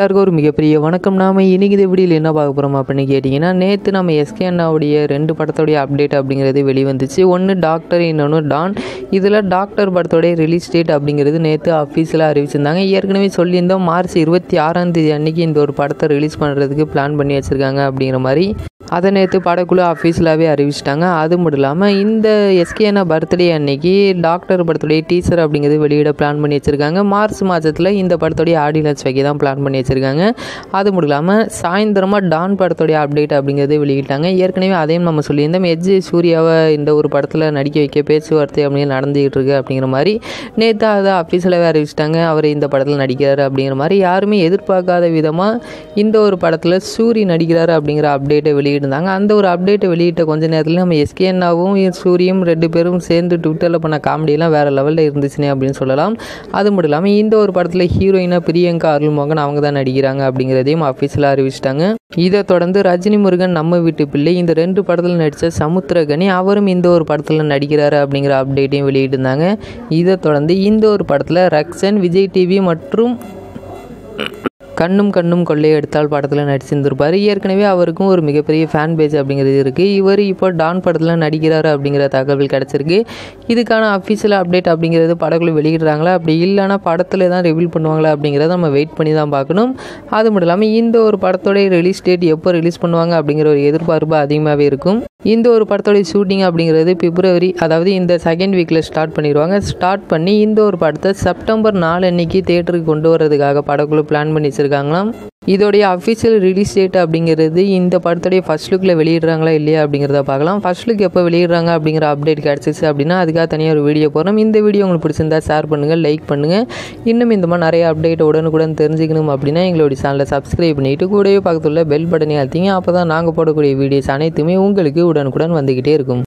எல்லாருக்கும் ஒரு மிகப்பெரிய வணக்கம் நாம இன்னைக்கு இந்த வீடியோவில் என்ன பார்க்க போகிறோம் அப்படின்னு கேட்டிங்கன்னா நேற்று நம்ம எஸ்கே அண்ணாவுடைய ரெண்டு படத்தோடைய அப்டேட் அப்படிங்கிறது வெளிவந்துச்சு ஒன்று டாக்டர் இன்னொன்று டான் இதில் டாக்டர் படத்தோடைய ரிலீஸ் டேட் அப்படிங்கிறது நேற்று அஃபீஷியலாக அறிவிச்சிருந்தாங்க ஏற்கனவே சொல்லியிருந்தோம் மார்ச் இருபத்தி ஆறாம் தேதி அன்னைக்கு இந்த ஒரு படத்தை ரிலீஸ் பண்ணுறதுக்கு பிளான் பண்ணி வச்சுருக்காங்க அப்படிங்கிற மாதிரி அதை நேற்று படக்குழு அஃபீஷியலாகவே அறிவிச்சிட்டாங்க அது மட்டும் இல்லாமல் இந்த எஸ்கே அண்ணா பர்த்டே அன்னைக்கு டாக்டர் படத்துடைய டீசர் அப்படிங்கிறது வெளியிட பிளான் பண்ணி வச்சுருக்காங்க மார்ச் மாதத்தில் இந்த படத்துடைய ஆடியன்ஸ் வைக்க தான் பிளான் பண்ணி வச்சுருக்காங்க அது மட்டும் இல்லாமல் சாயந்தரமாக டான் படத்துடைய அப்டேட் அப்படிங்கிறது வெளியிட்டாங்க ஏற்கனவே அதையும் நம்ம சொல்லியிருந்தோம் எஜ் சூர்யாவை இந்த ஒரு படத்தில் நடிக்க வைக்க பேச்சுவார்த்தை அப்படின்னு நடந்துகிட்டு இருக்கு அப்படிங்கிற மாதிரி நேற்று அதை அஃபீஷியலாகவே அறிவிச்சிட்டாங்க அவர் இந்த படத்தில் நடிக்கிறாரு அப்படிங்கிற மாதிரி யாருமே எதிர்பார்க்காத விதமாக இந்த ஒரு படத்தில் சூரி நடிக்கிறாரு அப்படிங்கிற அப்டேட்டை வெளியிட்டிருந்தாங்க அந்த ஒரு அப்டேட்டை வெளியிட்ட கொஞ்ச நேரத்தில் நம்ம எஸ்கே அண்ணாவும் சூரியும் ரெண்டு பேரும் சேர்ந்து ட்விட்டரில் பண்ண காமெடியெல்லாம் வேறு லெவலில் இருந்துச்சுனே அப்படின்னு சொல்லலாம் அது மட்டும் இல்லாமல் இந்த ஒரு படத்தில் ஹீரோயினாக பிரியங்கா அருள்மோகன் அவங்க தான் நடிக்கிறாங்க அப்படிங்கிறதையும் அஃபீஷியலாக அறிவிச்சிட்டாங்க இதை தொடர்ந்து ரஜினி முருகன் நம்ம வீட்டு பிள்ளை இந்த ரெண்டு படத்தில் நடித்த சமுத்திரகனி அவரும் இந்த ஒரு படத்தில் நடிக்கிறாரு அப்படிங்கிற அப்டேட்டையும் வெளியிட்டிருந்தாங்க இதை தொடர்ந்து இந்த ஒரு படத்தில் ரக்ஷன் விஜய் டிவி மற்றும் கண்ணும் கண்ணும் கொள்ளையெடுத்தால் படத்தில் நடிச்சிருந்திருப்பார் ஏற்கனவே அவருக்கும் ஒரு மிகப்பெரிய ஃபேன் பேஜ் அப்படிங்கிறது இருக்குது இவர் இப்போ டான் படத்தில் நடிக்கிறாரு அப்படிங்கிற தகவல் கிடச்சிருக்கு இதுக்கான அஃபீஷியல் அப்டேட் அப்படிங்கிறது படக்குழு வெளியிடுறாங்களா அப்படி இல்லைனா படத்தில் தான் ரிவீல் பண்ணுவாங்களா அப்படிங்கிறத நம்ம வெயிட் பண்ணி தான் பார்க்கணும் அது மட்டும் இல்லாமல் இந்த ஒரு படத்தோடைய ரிலீஸ் டேட் எப்போ ரிலீஸ் பண்ணுவாங்க அப்படிங்கிற ஒரு எதிர்பார்ப்பு அதிகமாகவே இருக்கும் இந்த ஒரு படத்தோடைய ஷூட்டிங் அப்படிங்கிறது பிப்ரவரி அதாவது இந்த செகண்ட் வீக்கில் ஸ்டார்ட் பண்ணிடுவாங்க ஸ்டார்ட் பண்ணி இந்த ஒரு படத்தை செப்டம்பர் நாலு அன்னைக்கு தேட்டருக்கு கொண்டு வரதுக்காக படக்குழு பிளான் பண்ணி வச்சுருக்காங்களாம் இதோடைய அஃபிஷியல் ரிலீஸ் டேட் அப்படிங்கிறது இந்த படத்துடைய ஃபர்ஸ்ட் லுக்கில் வெளியிடுறாங்களா இல்லையா அப்படிங்கிறத பார்க்கலாம் ஃபர்ஸ்ட் லுக் எப்போ வெளியிடுறாங்க அப்படிங்கிற அப்டேட் கிடச்சிச்சு அப்படின்னா அதுக்காக தனியாக ஒரு வீடியோ போகிறோம் இந்த வீடியோ உங்களுக்கு பிடிச்சிருந்தா ஷேர் பண்ணுங்கள் லைக் பண்ணுங்கள் இன்னும் இந்த மாதிரி நிறைய அப்டேட் உடனுக்குடன் தெரிஞ்சுக்கணும் அப்படின்னா எங்களுடைய சேனலை சப்ஸ்கிரைப் பண்ணிவிட்டு கூடவே பக்கத்தில் பெல் பட்டனை அழுத்திங்க அப்போ தான் நாங்கள் போடக்கூடிய வீடியோஸ் அனைத்துமே உங்களுக்கு உடனுக்குடன் வந்துக்கிட்டே இருக்கும்